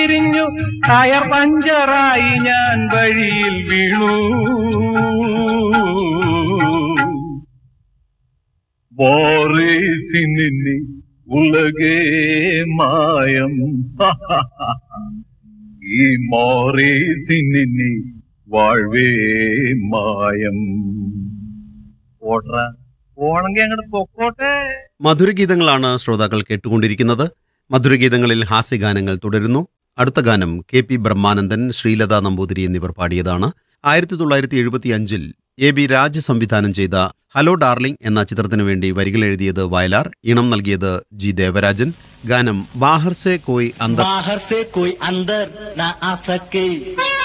തിരിഞ്ഞു ടയർ പഞ്ചറായി ഞാൻ വഴിയിൽ വീണു ബോറേസിനി ഉലകേ മായം ഈ മോറേസിനി വാഴ്വേ മായം ഓട്ര ഓണെങ്കിൽ അങ്ങോട്ട് പൊക്കോട്ടെ മധുരഗീതങ്ങളാണ് ശ്രോതാക്കൾ കേട്ടുകൊണ്ടിരിക്കുന്നത് മധുരഗീതങ്ങളിൽ ഹാസ്യഗാനങ്ങൾ തുടരുന്നു അടുത്ത ഗാനം കെ പി ബ്രഹ്മാനന്ദൻ ശ്രീലത നമ്പൂതിരി എന്നിവർ പാടിയതാണ് ആയിരത്തി തൊള്ളായിരത്തി എഴുപത്തി അഞ്ചിൽ എ ബി രാജ് സംവിധാനം ചെയ്ത ഹലോ ഡാർലിംഗ് എന്ന ചിത്രത്തിനു വേണ്ടി വരികൾ എഴുതിയത് വയലാർ ഇണം നൽകിയത് ജി ദേവരാജൻ ഗാനം ബാഹർ സെ കോയ് അന്തർ बाहर से कोई अंदर ना आ सके